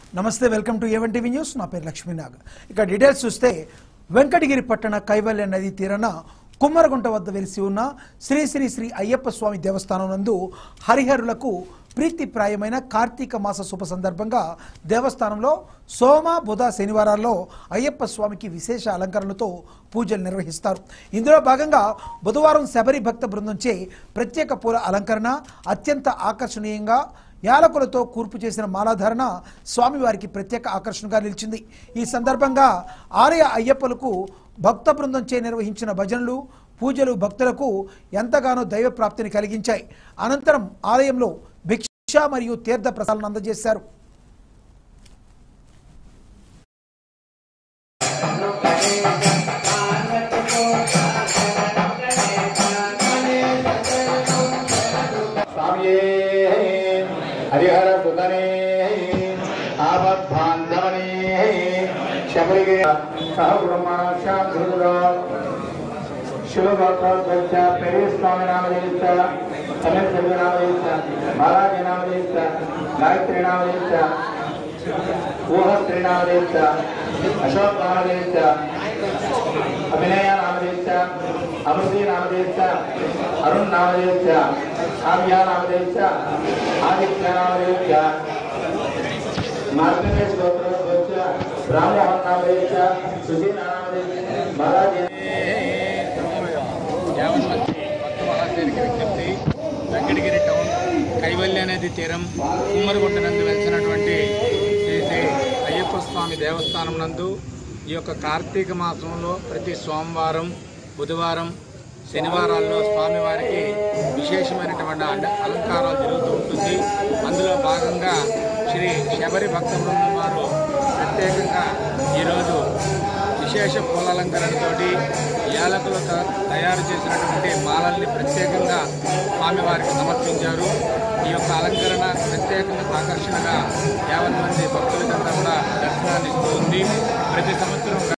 నమస్తే welcome to A one TV news నా పేరు లక్ష్మీనాగ్ ఇక డీటెయిల్స్ చూస్తే వెంకటగిరి పట్టణ కైవల్య నది తీరన కుమ్మరగుంట వద్ద వెలిసి ఉన్న శ్రీ శ్రీ శ్రీ అయ్యప్ప స్వామి దేవస్థానం నందు హరిహరులకు ప్రీతిప్రాయమైన కార్తీక మాస శుభ సందర్భంగా దేవస్థానంలో సోమ బుధ శనివారాల్లో అయ్యప్ప స్వామికి విశేష అలంకరణలతో పూజలు నిర్వహిస్తారు ఇందులో భాగంగా బుధవారం శబరి భక్త బృందంచే ప్రత్యేక పూల అలంకరణ అత్యంత ఆకర్షణీయంగా యాలకులతో కూర్పు చేసిన మాలాధారణ స్వామివారికి ప్రత్యేక ఆకర్షణగా నిలిచింది ఈ సందర్భంగా ఆలయ అయ్యప్పలకు భక్త బృందంచే నిర్వహించిన భజనలు పూజలు భక్తులకు ఎంతగానో దైవ ప్రాప్తిని కలిగించాయి అనంతరం ఆలయంలో భిక్ష మరియు తీర్థ ప్రసాదాలను అందజేశారు స్వామియే హరిహర సుతనే ఆపద్బాంధవనే శబరిగే సహ బ్రహ్మాక్షాధృతుడ శివభక్త పెరి స్వామి నామదేశ సమీర్ సెల్వి నామదేశ మహారాజ నామదేశ గాయత్రి నామదేశ ఊహస్త్రీ నామదేశ అశోక్ నామదేశ అభినయ నామదేశ అమృతి నామదేశ అరుణ్ నామదేశ కావ్య నామదేశ ఆదిత్య నామదేశ మార్గదేశ గోత్రోద్భవచ్చ రామ్మోహన్ నామదేశ సుధీర్ నామదేశ మహారాజ యావన్ మంది భక్త మహాశయునికి విజ్ఞప్తి వెంకటగిరి టౌన్ కైవల్య నది తీరం కుమ్మరిగుంట నందు వెలిసినటువంటి శ్రీ శ్రీ అయ్యప్ప స్వామి దేవస్థానం నందు ఈ యొక్క కార్తీక మాసంలో ప్రతి సోమవారం బుధవారం శనివారాల్లో స్వామివారికి విశేషమైనటువంటి అల- అలంకారాలు జరుగుతూ ఉంటుంది అందులో భాగంగా శ్రీ శబరి భక్త బృందం వారు ప్రత్యేకంగా ఈరోజు విశేష పూలలంకరణతోటి యాలకులతో తయారు చేసినటువంటి మాలల్ని ప్రత్యేకంగా స్వామివారికి సమర్పించారు ఈ యొక్క అలంకరణ ప్రత్యేకంగా ఆకర్షణగా యావన్ మంది భక్తులకంతా కూడా దర్శనాన్ని ఇస్తూ ఉంది ప్రతి సంవత్సరం